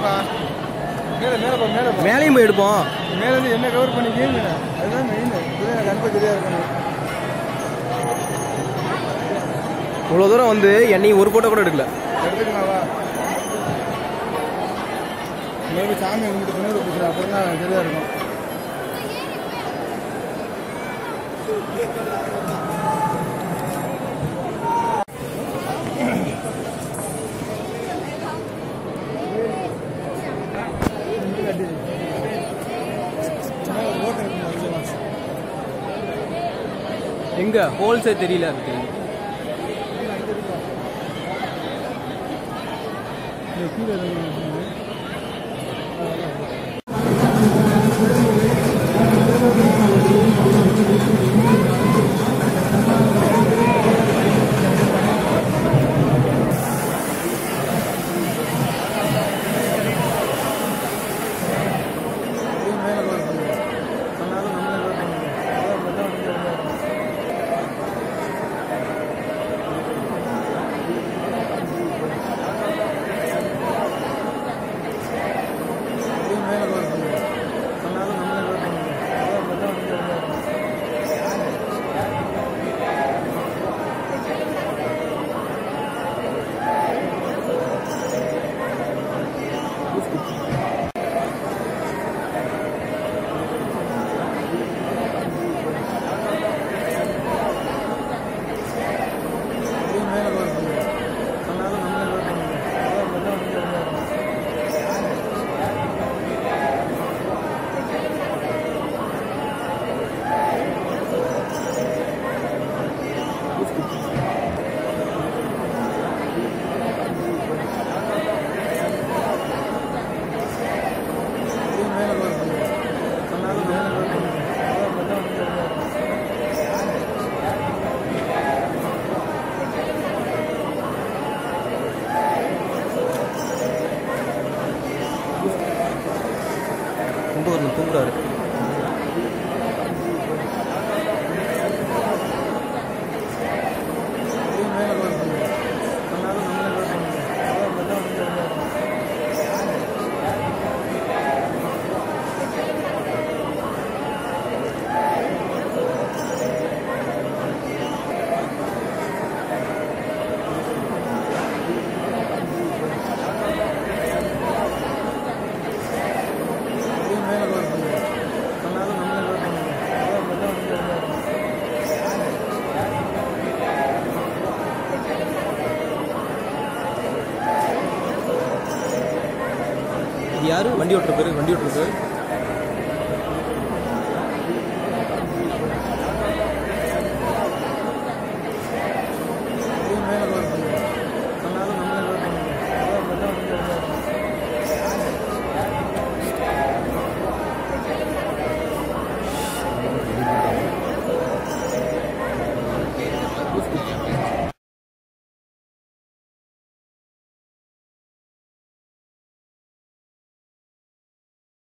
எடுப்பா மேலே மேலே போ மேலே போ மேலேயும் போய் எடுப்போம் மேலே இருந்து என்ன கவர் பண்ணிக்கீங்க அதுதான் மெயின் இதுதான் எனக்கு அனுப்ப தெரியாது இருக்கணும் இவ்வளோ தூரம் வந்து என்னையும் ஒரு ஃபோட்டோ கூட எடுக்கல எடுத்துக்கலாவா மேபி சாமி கும்பிட்டு பின்னாடி போச்சு அப்புறம் தான் சரியா இருக்கும் எங்க ஹோல்ஸே தெரியல அதுக்கு கீழே இறங்கி மேலே போய் சொன்னாலும் நம்மளே கவர் பண்ணிக்கலாம் அதான் மட்டும் வந்து அப்படியே மேலே கவர் பண்ணிக்கலாம் சொன்னாலும் நம்மளே கவர் பண்ணிக்கலாம் அதான் மட்டும் வந்து அப்படியே மேலே கவர் பண்ணிக்கலாம் சொன்னாலும் நம்மளே கவர் பண்ணிக்கலாம் அதான் மட்டும் வந்து அப்படியே மேலே கவர் பண்ணிக்கலாம் சொன்னாலும் நம்மளே கவர் பண்ணிக்கலாம் அதான் மட்டும் வந்து கும்பகர்ணம் தூங்குறாரு அப்படியே மேலே கவர் பண்ணிக்கலாம் சொன்னாலும் நம்மளே கவர் பண்ணிக்கலாம் அதான் மட்டும் வந்து அப்படியே மேலே கவர் பண்ணிக்கலாம் சொன்னாலும் நம்மளே கவர் பண்ணிக்கலாம் அதான் மட்டும் வந்து இது யாரு வண்டி ஓட்டுற பேரு வண்டி ஓட்டுற பேரு